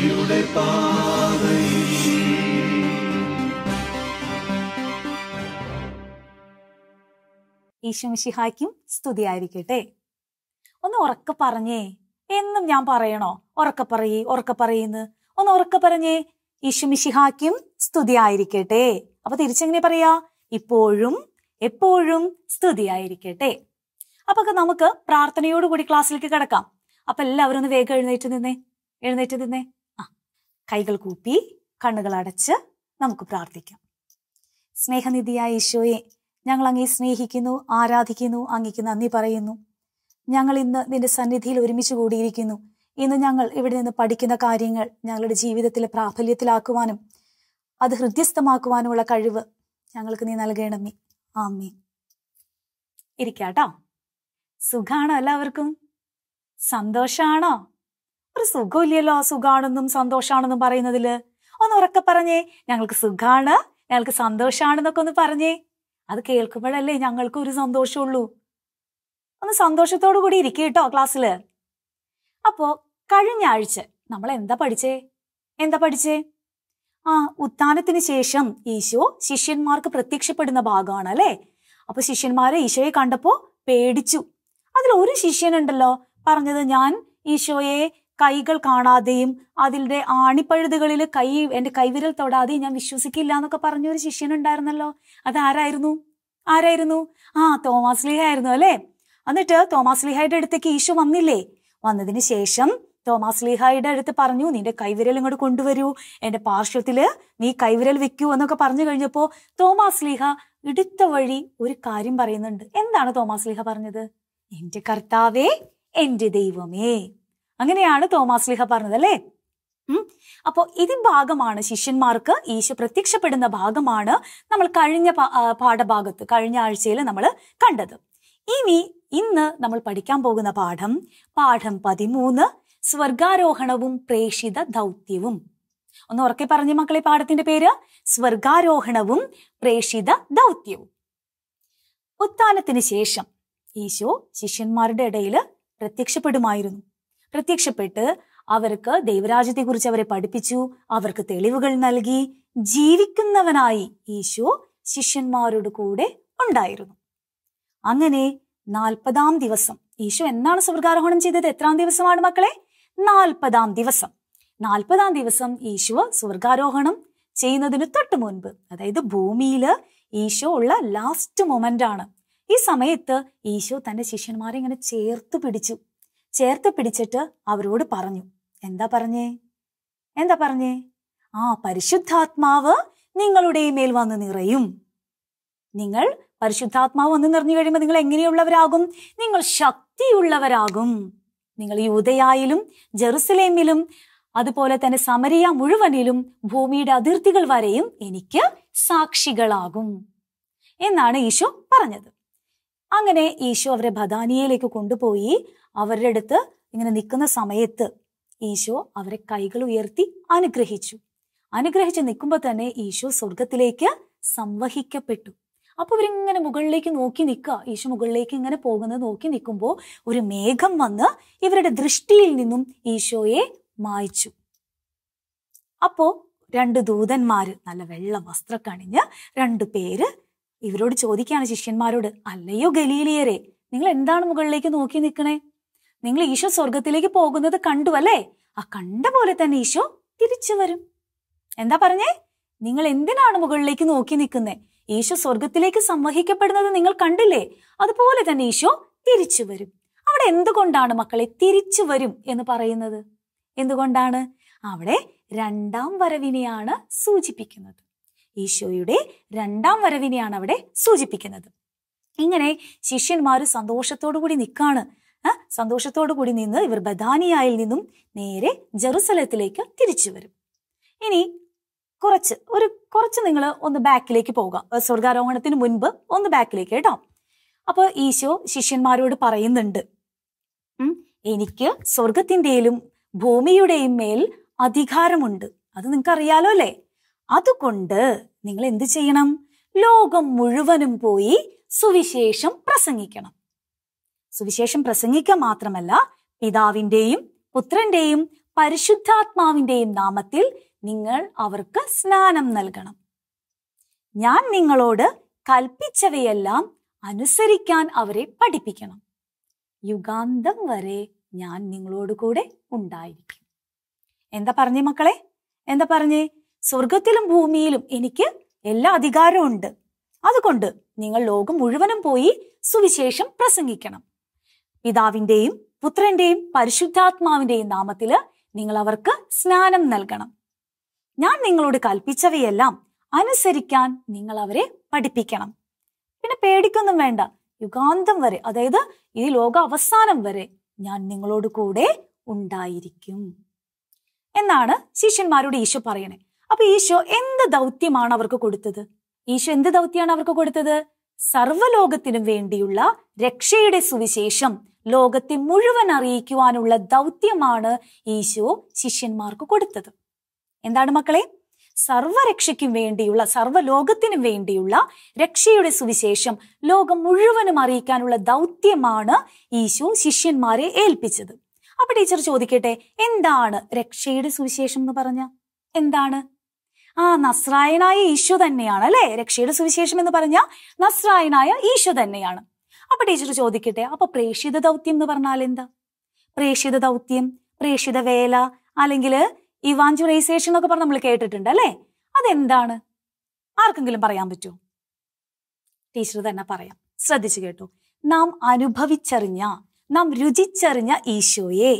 രക്ഷയുടെ പാതയിൽ ഈശോമിഷിഹായ്ക്കും സ്തുതിയായിരിക്കട്ടെ ഒന്ന് ഉറക്കെ പറഞ്ഞേ എന്നും ഞാൻ പറയണോ ഉറക്കെ പറയേ ഉറക്കെ പറയെന്ന് ഒന്ന് ഉറക്കെ പറഞ്ഞേ ഈശോമിഷിഹായ്ക്കും സ്തുതിയായിരിക്കട്ടെ അപ്പൊ തിരിച്ചെങ്ങനെ പറയാ ഇപ്പോഴും എപ്പോഴും സ്തുതിയായിരിക്കട്ടെ അപ്പൊ നമുക്ക് പ്രാർത്ഥനയോടുകൂടി ക്ലാസ്സിലേക്ക് കിടക്കാം അപ്പൊ എല്ലാവരും ഒന്ന് വേഗം എഴുന്നേറ്റ് നിന്നേ എഴുന്നേറ്റ് നിന്നേ ആ കൈകൾ കൂപ്പി കണ്ണുകൾ അടച്ച് നമുക്ക് പ്രാർത്ഥിക്കാം സ്നേഹനിധിയായ ഈശോയെ ഞങ്ങൾ അങ്ങേ സ്നേഹിക്കുന്നു ആരാധിക്കുന്നു അങ്ങേക്ക് നന്ദി പറയുന്നു ഞങ്ങൾ ഇന്ന് നിന്റെ സന്നിധിയിൽ ഒരുമിച്ച് കൂടിയിരിക്കുന്നു ഇന്ന് ഞങ്ങൾ ഇവിടെ നിന്ന് പഠിക്കുന്ന കാര്യങ്ങൾ ഞങ്ങളുടെ ജീവിതത്തിലെ പ്രാബല്യത്തിലാക്കുവാനും അത് ഹൃദ്യസ്ഥമാക്കുവാനുമുള്ള കഴിവ് ഞങ്ങൾക്ക് നീ നൽകണമേ ആമേ ഇരിക്കാട്ടോ സുഖാണോ എല്ലാവർക്കും സന്തോഷാണോ ഒരു സുഖമില്ലല്ലോ സുഖാണെന്നും സന്തോഷാണെന്നും പറയുന്നതില് ഒന്ന് ഉറക്കെ പറഞ്ഞേ ഞങ്ങൾക്ക് സുഖാണ് ഞങ്ങൾക്ക് സന്തോഷാണെന്നൊക്കെ ഒന്ന് പറഞ്ഞേ അത് കേൾക്കുമ്പോഴല്ലേ ഞങ്ങൾക്ക് ഒരു സന്തോഷമുള്ളൂ ഒന്ന് സന്തോഷത്തോടു കൂടി ഇരിക്കുക കേട്ടോ ക്ലാസ്സില് അപ്പോ കഴിഞ്ഞ ആഴ്ച നമ്മൾ എന്താ പഠിച്ചേ എന്താ പഠിച്ചേ ആ ഉത്ഥാനത്തിന് ശേഷം ഈശോ ശിഷ്യന്മാർക്ക് പ്രത്യക്ഷപ്പെടുന്ന ഭാഗമാണ് അല്ലേ അപ്പൊ ശിഷ്യന്മാരെ ഈശോയെ കണ്ടപ്പോ പേടിച്ചു അതിൽ ഒരു ശിഷ്യനുണ്ടല്ലോ പറഞ്ഞത് ഞാൻ ഈശോയെ കൈകൾ കാണാതെയും അതിന്റെ ആണിപ്പഴുതുകളിൽ കൈ എന്റെ കൈവിരൽ തൊടാതെയും ഞാൻ വിശ്വസിക്കില്ല എന്നൊക്കെ പറഞ്ഞ ഒരു ശിഷ്യനുണ്ടായിരുന്നല്ലോ അത് ആരായിരുന്നു ആരായിരുന്നു ആ തോമാസ് ലീഹ ആയിരുന്നു അല്ലേ എന്നിട്ട് തോമാസ് ലീഹയുടെ അടുത്തേക്ക് ഈശോ വന്നില്ലേ വന്നതിന് ശേഷം തോമാസ് ലീഹായുടെ അടുത്ത് പറഞ്ഞു നിന്റെ കൈവിരൽ ഇങ്ങോട്ട് കൊണ്ടുവരൂ എന്റെ പാർശ്വത്തില് നീ കൈവിരൽ വെക്കൂ എന്നൊക്കെ പറഞ്ഞു കഴിഞ്ഞപ്പോ തോമാസ് ലീഹ എടുത്ത വഴി ഒരു കാര്യം പറയുന്നുണ്ട് എന്താണ് തോമാസ് ലീഹ പറഞ്ഞത് എന്റെ കർത്താവേ എന്റെ ദൈവമേ അങ്ങനെയാണ് തോമാസ് ലീഹ പറഞ്ഞത് അല്ലേ ഉം അപ്പോ ഇതിൻ ഭാഗമാണ് ശിഷ്യന്മാർക്ക് ഈശോ പ്രത്യക്ഷപ്പെടുന്ന ഭാഗമാണ് നമ്മൾ കഴിഞ്ഞ പാ- ആ, പാഠഭാഗത്ത് കഴിഞ്ഞ ആഴ്ചയിൽ നമ്മൾ കണ്ടത് ഇനി ഇന്ന് നമ്മൾ പഠിക്കാൻ പോകുന്ന പാഠം പാഠം പതിമൂന്ന് സ്വർഗാരോഹണവും പ്രേഷിത ദൗത്യവും ഒന്ന് ഉറക്കെ പറഞ്ഞു മക്കളെ പാഠത്തിന്റെ പേര് സ്വർഗാരോഹണവും പ്രേഷിത ദൗത്യവും ഉത്ഥാനത്തിന് ശേഷം ഈശോ ശിഷ്യന്മാരുടെ ഇടയിൽ പ്രത്യക്ഷപ്പെടുമായിരുന്നു പ്രത്യക്ഷപ്പെട്ട് അവർക്ക് ദൈവരാജ്യത്തെക്കുറിച്ച് അവരെ പഠിപ്പിച്ചു അവർക്ക് തെളിവുകൾ നൽകി ജീവിക്കുന്നവനായി ഈശോ ശിഷ്യന്മാരോട് കൂടെ ഉണ്ടായിരുന്നു അങ്ങനെ നാൽപ്പതാം ദിവസം ഈശോ എന്നാണ് സ്വർഗാരോഹണം ചെയ്തത് എത്രാം ദിവസമാണ് മക്കളെ നാൽപ്പതാം ദിവസം നാൽപ്പതാം ദിവസം ഈശോ സ്വർഗാരോഹണം ചെയ്യുന്നതിന് തൊട്ട് മുൻപ് അതായത് ഭൂമിയിൽ ഈശോ ഉള്ള ലാസ്റ്റ് മൊമെന്റ് ആണ് ഈ സമയത്ത് ഈശോ തന്റെ ശിഷ്യന്മാരെ ഇങ്ങനെ ചേർത്ത് പിടിച്ചു ചേർത്ത് പിടിച്ചിട്ട് അവരോട് പറഞ്ഞു എന്താ പറഞ്ഞേ എന്താ പറഞ്ഞേ ആ പരിശുദ്ധാത്മാവ് നിങ്ങളുടെ മേൽ വന്ന് നിറയും നിങ്ങൾ പരിശുദ്ധാത്മാവ് വന്ന് നിറഞ്ഞു കഴിയുമ്പോൾ നിങ്ങൾ എങ്ങനെയുള്ളവരാകും നിങ്ങൾ ശക്തിയുള്ളവരാകും നിങ്ങൾ യൂതയായാലും ജെറുസലേമിലും അതുപോലെ തന്നെ സമരിയ മുഴുവനിലും ഭൂമിയുടെ അതിർത്തികൾ വരെയും എനിക്ക് സാക്ഷികളാകും എന്നാണ് ഈശോ പറഞ്ഞത് അങ്ങനെ ഈശോ അവരെ ബദാനിയയിലേക്ക് കൊണ്ടുപോയി അവരുടെ അടുത്ത് ഇങ്ങനെ നിൽക്കുന്ന സമയത്ത് ഈശോ അവരെ കൈകൾ ഉയർത്തി അനുഗ്രഹിച്ചു അനുഗ്രഹിച്ച് നിൽക്കുമ്പോൾ തന്നെ ഈശോ സ്വർഗത്തിലേക്ക് സംവഹിക്കപ്പെട്ടു അപ്പൊ ഇവരിങ്ങനെ മുകളിലേക്ക് നോക്കി നിൽക്കുക ഈശോ മുകളിലേക്ക് ഇങ്ങനെ പോകുന്നത് നോക്കി നിൽക്കുമ്പോൾ ഒരു മേഘം വന്ന് ഇവരുടെ ദൃഷ്ടിയിൽ നിന്നും ഈശോയെ മായ്ച്ചു അപ്പോ രണ്ട് ദൂതന്മാര് നല്ല വെള്ള വസ്ത്രം അണിഞ്ഞ് രണ്ടു പേര് ഇവരോട് ചോദിക്കുകയാണ് ശിഷ്യന്മാരോട് അല്ലയോ ഗലീലിയരെ നിങ്ങൾ എന്താണ് മുകളിലേക്ക് നോക്കി നിൽക്കണേ നിങ്ങൾ ഈശോ സ്വർഗത്തിലേക്ക് പോകുന്നത് കണ്ടു അല്ലേ ആ കണ്ട പോലെ തന്നെ ഈശോ തിരിച്ചു വരും എന്താ പറഞ്ഞേ നിങ്ങൾ എന്തിനാണ് മുകളിലേക്ക് നോക്കി നിൽക്കുന്നേ ഈശോ സ്വർഗത്തിലേക്ക് സംവഹിക്കപ്പെടുന്നത് നിങ്ങൾ കണ്ടില്ലേ അതുപോലെ തന്നെ ഈശോ തിരിച്ചു വരും അവിടെ എന്തുകൊണ്ടാണ് മക്കളെ തിരിച്ചു വരും എന്ന് പറയുന്നത് എന്തുകൊണ്ടാണ് അവിടെ രണ്ടാം വരവിനെയാണ് സൂചിപ്പിക്കുന്നത് ഈശോയുടെ രണ്ടാം വരവിനെയാണ് അവിടെ സൂചിപ്പിക്കുന്നത് ഇങ്ങനെ ശിഷ്യന്മാർ സന്തോഷത്തോടു കൂടി നിൽക്കാണ് ആ, സന്തോഷത്തോടു കൂടി നിന്ന് ഇവർ ബദാനിയായിൽ നിന്നും നേരെ ജെറുസലത്തിലേക്ക് തിരിച്ചു വരും ഇനി കുറച്ച് ഒരു കുറച്ച് നിങ്ങൾ ഒന്ന് ബാക്കിലേക്ക് പോവുക ഏ, സ്വർഗാരോഹണത്തിന് മുൻപ് ഒന്ന് ബാക്കിലേക്ക് കേട്ടോ അപ്പൊ ഈശോ ശിഷ്യന്മാരോട് പറയുന്നുണ്ട് ഉം, എനിക്ക് സ്വർഗത്തിന്റെയും ഭൂമിയുടെയും മേൽ അധികാരമുണ്ട് അത് നിങ്ങൾക്ക് അറിയാലോ അല്ലേ അതുകൊണ്ട് നിങ്ങൾ എന്ത് ചെയ്യണം ലോകം മുഴുവനും പോയി സുവിശേഷം പ്രസംഗിക്കണം സുവിശേഷം പ്രസംഗിക്കുക മാത്രമല്ല പിതാവിന്റെയും പുത്രന്റെയും പരിശുദ്ധാത്മാവിന്റെയും നാമത്തിൽ നിങ്ങൾ അവർക്ക് സ്നാനം നൽകണം ഞാൻ നിങ്ങളോട് കൽപ്പിച്ചവയെല്ലാം അനുസരിക്കാൻ അവരെ പഠിപ്പിക്കണം യുഗാന്തം വരെ ഞാൻ നിങ്ങളോട് കൂടെ ഉണ്ടായിരിക്കും എന്താ പറഞ്ഞേ മക്കളെ എന്താ പറഞ്ഞേ സ്വർഗത്തിലും ഭൂമിയിലും എനിക്ക് എല്ലാ അധികാരവും ഉണ്ട് അതുകൊണ്ട് നിങ്ങൾ ലോകം മുഴുവനും പോയി സുവിശേഷം പ്രസംഗിക്കണം പിതാവിന്റെയും പുത്രന്റെയും പരിശുദ്ധാത്മാവിന്റെയും നാമത്തില് നിങ്ങൾ അവർക്ക് സ്നാനം നൽകണം ഞാൻ നിങ്ങളോട് കൽപ്പിച്ചവയെല്ലാം അനുസരിക്കാൻ നിങ്ങൾ അവരെ പഠിപ്പിക്കണം പിന്നെ പേടിക്കൊന്നും വേണ്ട യുഗാന്തം വരെ അതായത് ഈ ലോക അവസാനം വരെ ഞാൻ നിങ്ങളോട് കൂടെ ഉണ്ടായിരിക്കും എന്നാണ് ശിഷ്യന്മാരോട് ഈശോ പറയണേ അപ്പൊ ഈശോ എന്ത് ദൗത്യമാണ് അവർക്ക് കൊടുത്തത് ഈശോ എന്ത് ദൗത്യമാണ് അവർക്ക് കൊടുത്തത് സർവ്വലോകത്തിനും വേണ്ടിയുള്ള രക്ഷയുടെ സുവിശേഷം ലോകത്തെ മുഴുവൻ അറിയിക്കുവാനുള്ള ദൗത്യമാണ് ഈശോ ശിഷ്യന്മാർക്ക് കൊടുത്തത് എന്താണ് മക്കളെ സർവരക്ഷയ്ക്കും വേണ്ടിയുള്ള സർവ്വലോകത്തിനും വേണ്ടിയുള്ള രക്ഷയുടെ സുവിശേഷം ലോകം മുഴുവനും അറിയിക്കാനുള്ള ദൗത്യമാണ് ഈശോ ശിഷ്യന്മാരെ ഏൽപ്പിച്ചത് അപ്പൊ ടീച്ചർ ചോദിക്കട്ടെ എന്താണ് രക്ഷയുടെ സുവിശേഷം എന്ന് പറഞ്ഞ എന്താണ് ആ നസ്രായനായ ഈശോ തന്നെയാണ് അല്ലെ രക്ഷയുടെ സുവിശേഷം എന്ന് പറഞ്ഞ നസ്രായനായ ഈശോ തന്നെയാണ് അപ്പൊ ടീച്ചർ ചോദിക്കട്ടെ അപ്പൊ പ്രേക്ഷിത ദൗത്യം എന്ന് പറഞ്ഞാൽ എന്താ പ്രേക്ഷിത ദൗത്യം പ്രേക്ഷിത വേല അല്ലെങ്കിൽ ഇവാഞ്ചുറൈസേഷൻ എന്നൊക്കെ പറഞ്ഞ് നമ്മൾ കേട്ടിട്ടുണ്ട് അല്ലെ അതെന്താണ് ആർക്കെങ്കിലും പറയാൻ പറ്റുമോ ടീച്ചർ തന്നെ പറയാം ശ്രദ്ധിച്ചു കേട്ടോ നാം അനുഭവിച്ചറിഞ്ഞ നാം രുചിച്ചറിഞ്ഞ ഈശോയെ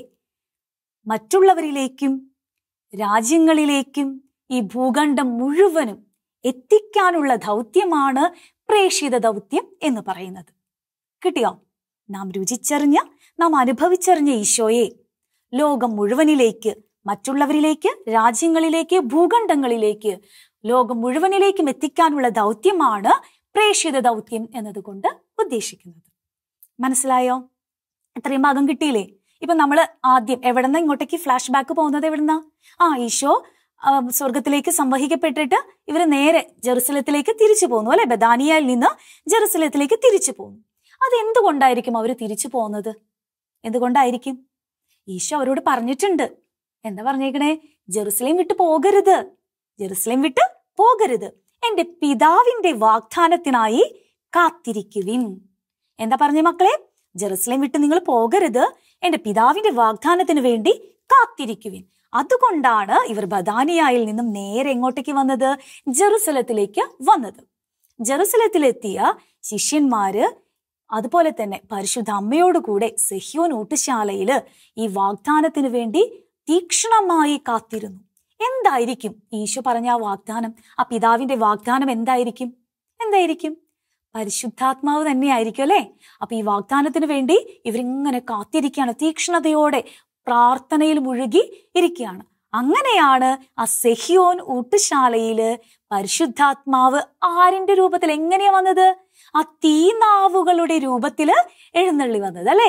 മറ്റുള്ളവരിലേക്കും രാജ്യങ്ങളിലേക്കും ഈ ഭൂഖണ്ഡം മുഴുവനും എത്തിക്കാനുള്ള ദൗത്യമാണ് പ്രേക്ഷിത ദൗത്യം എന്ന് പറയുന്നത് കിട്ടിയോ നാം രുചിച്ചറിഞ്ഞ നാം അനുഭവിച്ചറിഞ്ഞ ഈശോയെ ലോകം മുഴുവനിലേക്ക് മറ്റുള്ളവരിലേക്ക് രാജ്യങ്ങളിലേക്ക് ഭൂഖണ്ഡങ്ങളിലേക്ക് ലോകം മുഴുവനിലേക്കും എത്തിക്കാനുള്ള ദൗത്യമാണ് പ്രേക്ഷിത ദൗത്യം എന്നതുകൊണ്ട് ഉദ്ദേശിക്കുന്നത് മനസ്സിലായോ ഇത്രയും ഭാഗം കിട്ടിയില്ലേ ഇപ്പൊ നമ്മൾ ആദ്യം എവിടെന്ന ഇങ്ങോട്ടേക്ക് ഫ്ലാഷ് ബാക്ക് പോകുന്നത് എവിടുന്ന ആ ഈശോ ആ, സ്വർഗത്തിലേക്ക് സംവഹിക്കപ്പെട്ടിട്ട് ഇവര് നേരെ ജെറുസലത്തിലേക്ക് തിരിച്ചു പോന്നു അല്ലെ ബദാനിയയിൽ നിന്ന് ജെറുസലത്തിലേക്ക് തിരിച്ചു പോന്നു അത് എന്തുകൊണ്ടായിരിക്കും അവർ തിരിച്ചു പോകുന്നത് എന്തുകൊണ്ടായിരിക്കും ഈശോ അവരോട് പറഞ്ഞിട്ടുണ്ട് എന്താ പറഞ്ഞേക്കണേ ജെറുസലേം വിട്ട് പോകരുത് ജെറുസലേം വിട്ട് പോകരുത് എന്റെ പിതാവിന്റെ വാഗ്ദാനത്തിനായി കാത്തിരിക്കുവിൻ എന്താ പറഞ്ഞ മക്കളെ ജെറുസലേം വിട്ട് നിങ്ങൾ പോകരുത് എന്റെ പിതാവിന്റെ വാഗ്ദാനത്തിന് വേണ്ടി കാത്തിരിക്കുവിൻ അതുകൊണ്ടാണ് ഇവർ ബദാനിയായിൽ നിന്നും നേരെ എങ്ങോട്ടേക്ക് വന്നത് ജെറുസലത്തിലേക്ക് വന്നത് ജെറുസലത്തിലെത്തിയ ശിഷ്യന്മാര് അതുപോലെ തന്നെ പരിശുദ്ധ അമ്മയോട് കൂടെ സെഹ്യോൻ ഊട്ടുശാലയില് ഈ വാഗ്ദാനത്തിന് വേണ്ടി തീക്ഷ്ണമായി കാത്തിരുന്നു എന്തായിരിക്കും ഈശോ പറഞ്ഞ ആ വാഗ്ദാനം ആ പിതാവിന്റെ വാഗ്ദാനം എന്തായിരിക്കും എന്തായിരിക്കും പരിശുദ്ധാത്മാവ് തന്നെയായിരിക്കും അല്ലെ അപ്പൊ ഈ വാഗ്ദാനത്തിന് വേണ്ടി ഇവരിങ്ങനെ കാത്തിരിക്കുകയാണ് തീക്ഷ്ണതയോടെ പ്രാർത്ഥനയിൽ മുഴുകി ഇരിക്കുകയാണ് അങ്ങനെയാണ് ആ സെഹിയോൻ ഊട്ടുശാലയില് പരിശുദ്ധാത്മാവ് ആരിന്റെ രൂപത്തിൽ എങ്ങനെയാ വന്നത് ആ തീനാവുകളുടെ രൂപത്തില് എഴുന്നള്ളി വന്നത് അല്ലെ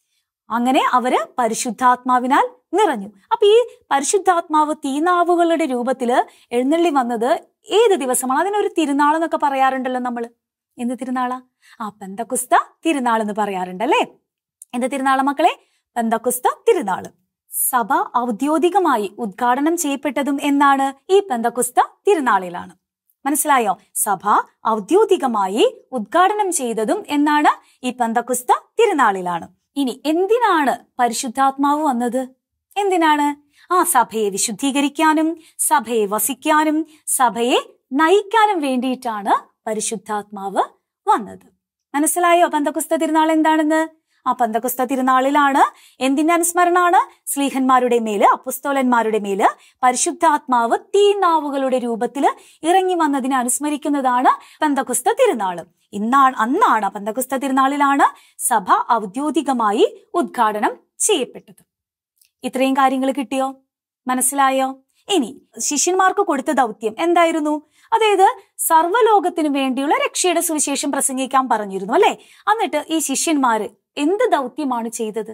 അങ്ങനെ അവര് പരിശുദ്ധാത്മാവിനാൽ നിറഞ്ഞു അപ്പൊ ഈ പരിശുദ്ധാത്മാവ് തീനാവുകളുടെ രൂപത്തില് എഴുന്നള്ളി വന്നത് ഏത് ദിവസമാണ് അതിനൊരു തിരുനാൾ എന്നൊക്കെ പറയാറുണ്ടല്ലോ നമ്മള് എന്ത് തിരുനാളാ ആ പെന്തക്കുസ്ത തിരുനാൾ എന്ന് പറയാറുണ്ടല്ലേ എന്ത് തിരുനാളാ മക്കളെ പെന്തക്കുസ്ത തിരുനാള് സഭ ഔദ്യോഗികമായി ഉദ്ഘാടനം ചെയ്യപ്പെട്ടതും എന്നാണ് ഈ പെന്തക്കുസ്ത തിരുനാളിലാണ് മനസ്സിലായോ സഭ ഔദ്യോഗികമായി ഉദ്ഘാടനം ചെയ്തതും എന്നാണ് ഈ പെന്തക്കുസ്ത തിരുനാളിലാണ് ഇനി എന്തിനാണ് പരിശുദ്ധാത്മാവ് വന്നത് എന്തിനാണ് ആ സഭയെ വിശുദ്ധീകരിക്കാനും സഭയെ വസിക്കാനും സഭയെ നയിക്കാനും വേണ്ടിയിട്ടാണ് പരിശുദ്ധാത്മാവ് വന്നത് മനസ്സിലായോ പന്തക്കുസ്ത തിരുനാൾ എന്താണെന്ന് ആ പന്തക്കുസ്ത തിരുനാളിലാണ് എന്തിന്റെ അനുസ്മരണമാണ് സ്ലീഹന്മാരുടെ മേല് അപ്പുസ്തോലന്മാരുടെ മേല് പരിശുദ്ധാത്മാവ് തീനാവുകളുടെ രൂപത്തില് ഇറങ്ങി വന്നതിനെ അനുസ്മരിക്കുന്നതാണ് പന്തക്കുസ്ത തിരുനാള് ഇന്നാണ് അന്നാണ് ആ പന്തക്കുസ്ത തിരുനാളിലാണ് സഭ ഔദ്യോഗികമായി ഉദ്ഘാടനം ചെയ്യപ്പെട്ടത് ഇത്രയും കാര്യങ്ങൾ കിട്ടിയോ മനസ്സിലായോ ഇനി ശിഷ്യന്മാർക്ക് കൊടുത്ത ദൗത്യം എന്തായിരുന്നു അതായത് സർവ്വലോകത്തിനു വേണ്ടിയുള്ള രക്ഷയുടെ സുവിശേഷം പ്രസംഗിക്കാൻ പറഞ്ഞിരുന്നു അല്ലെ എന്നിട്ട് ഈ ശിഷ്യന്മാര് എന്ത് ദൗത്യമാണ് ചെയ്തത്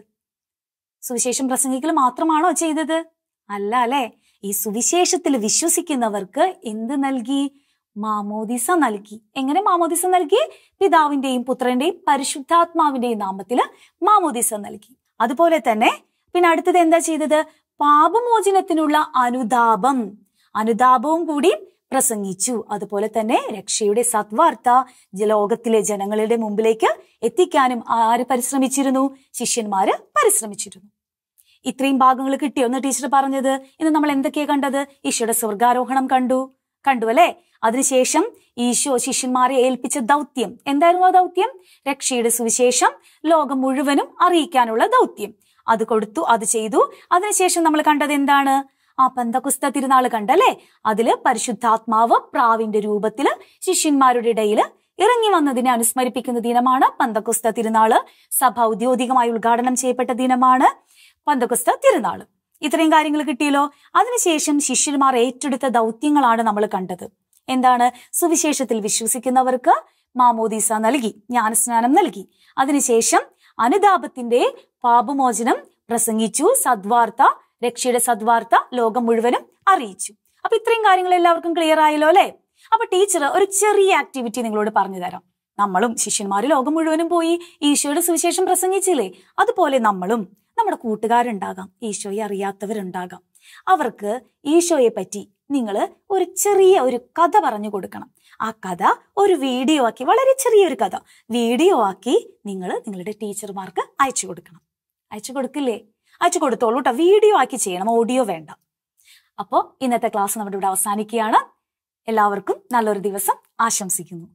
സുവിശേഷം പ്രസംഗിക്കൽ മാത്രമാണോ ചെയ്തത് അല്ല അല്ലെ ഈ സുവിശേഷത്തിൽ വിശ്വസിക്കുന്നവർക്ക് എന്ത് നൽകി മാമോദിസ നൽകി എങ്ങനെ മാമോദിസ നൽകി പിതാവിന്റെയും പുത്രന്റെയും പരിശുദ്ധാത്മാവിന്റെയും നാമത്തില് മാമോദിസ നൽകി അതുപോലെ തന്നെ പിന്നെ അടുത്തത് എന്താ ചെയ്തത് പാപമോചനത്തിനുള്ള അനുതാപം അനുതാപവും കൂടി പ്രസംഗിച്ചു അതുപോലെ തന്നെ രക്ഷയുടെ സത്വാർത്ത ലോകത്തിലെ ജനങ്ങളുടെ മുമ്പിലേക്ക് എത്തിക്കാനും ആര് പരിശ്രമിച്ചിരുന്നു ശിഷ്യന്മാര് പരിശ്രമിച്ചിരുന്നു ഇത്രയും ഭാഗങ്ങൾ കിട്ടിയോ എന്ന് ടീച്ചർ പറഞ്ഞത് ഇന്ന് നമ്മൾ എന്തൊക്കെയാ കണ്ടത് ഈശോയുടെ സ്വർഗാരോഹണം കണ്ടു കണ്ടു അല്ലെ അതിനുശേഷം ഈശോ ശിഷ്യന്മാരെ ഏൽപ്പിച്ച ദൗത്യം എന്തായിരുന്നു ആ ദൗത്യം രക്ഷയുടെ സുവിശേഷം ലോകം മുഴുവനും അറിയിക്കാനുള്ള ദൗത്യം അത് കൊടുത്തു അത് ചെയ്തു അതിനുശേഷം നമ്മൾ കണ്ടത് എന്താണ് ആ പന്തകുസ്ത തിരുനാൾ കണ്ടല്ലേ അതില് പരിശുദ്ധാത്മാവ് പ്രാവിന്റെ രൂപത്തില് ശിഷ്യന്മാരുടെ ഇടയിൽ ഇറങ്ങി വന്നതിനെ അനുസ്മരിപ്പിക്കുന്ന ദിനമാണ് പന്തകുസ്ത തിരുനാള് സഭ ഔദ്യോഗികമായി ഉദ്ഘാടനം ചെയ്യപ്പെട്ട ദിനമാണ് പന്തകുസ്ത തിരുനാള് ഇത്രയും കാര്യങ്ങൾ കിട്ടിയല്ലോ അതിനുശേഷം ശിഷ്യന്മാർ ഏറ്റെടുത്ത ദൗത്യങ്ങളാണ് നമ്മൾ കണ്ടത് എന്താണ് സുവിശേഷത്തിൽ വിശ്വസിക്കുന്നവർക്ക് മാമോദീസ നൽകി ജ്ഞാനസ്നാനം നൽകി അതിനുശേഷം അനുതാപത്തിന്റെ പാപമോചനം പ്രസംഗിച്ചു സദ്വാർത്ത രക്ഷയുടെ സദ്വാർത്ത ലോകം മുഴുവനും അറിയിച്ചു അപ്പൊ ഇത്രയും കാര്യങ്ങൾ എല്ലാവർക്കും ക്ലിയർ ആയല്ലോ അല്ലെ അപ്പൊ ടീച്ചർ ഒരു ചെറിയ ആക്ടിവിറ്റി നിങ്ങളോട് പറഞ്ഞു തരാം നമ്മളും ശിഷ്യന്മാര് ലോകം മുഴുവനും പോയി ഈശോയുടെ സുവിശേഷം പ്രസംഗിച്ചില്ലേ അതുപോലെ നമ്മളും നമ്മുടെ കൂട്ടുകാരുണ്ടാകാം ഈശോയെ അറിയാത്തവരുണ്ടാകാം അവർക്ക് ഈശോയെ പറ്റി നിങ്ങൾ ഒരു ചെറിയ ഒരു കഥ പറഞ്ഞു കൊടുക്കണം ആ കഥ ഒരു വീഡിയോ ആക്കി വളരെ ചെറിയൊരു കഥ വീഡിയോ ആക്കി നിങ്ങൾ നിങ്ങളുടെ ടീച്ചർമാർക്ക് അയച്ചു കൊടുക്കണം അയച്ചു കൊടുക്കില്ലേ അയച്ചു കൊടുത്തോളൂ കേട്ടോ വീഡിയോ ആക്കി ചെയ്യണം ഓഡിയോ വേണ്ട അപ്പോൾ ഇന്നത്തെ ക്ലാസ് നമ്മുടെ ഇവിടെ അവസാനിക്കുകയാണ് എല്ലാവർക്കും നല്ലൊരു ദിവസം ആശംസിക്കുന്നു